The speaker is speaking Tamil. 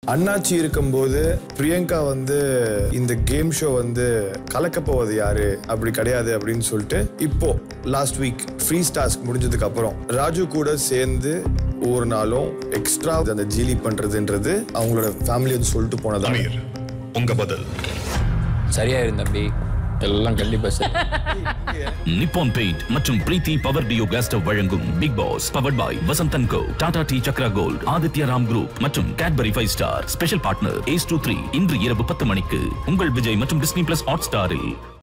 அண்ணாச்சி இருக்கும்போது பிரியங்கா வந்து இந்த கேம் ஷோ வந்து கலக்க போவது யாரு அப்படி கிடையாது அப்படின்னு சொல்லிட்டு இப்போ லாஸ்ட் வீக் ஃப்ரீ டாஸ்க் முடிஞ்சதுக்கு அப்புறம் ராஜு கூட சேர்ந்து ஒவ்வொரு நாளும் எக்ஸ்ட்ரா அந்த ஜீலி பண்றதுன்றது அவங்களோட ஃபேமிலி வந்து சொல்லிட்டு போனதா அமீர் உங்க பதில் சரியா இரு தம்பி எல்லாம் கண்டிப்பா சரி நிப்பான் பெயிண்ட் மற்றும் Preethi power duo gas stove வழங்கும் பிக் பாஸ் பவர்ட் பாய் வசந்தன் co Tata T Chakra gold Aditya Ram group மற்றும் Cadbury five star special partner ace two three இன்று இரவு பத்து மணிக்கு உங்கள் விஜய் மற்றும் டிஸ்னி பிளஸ் ஹாட் ஸ்டாரில்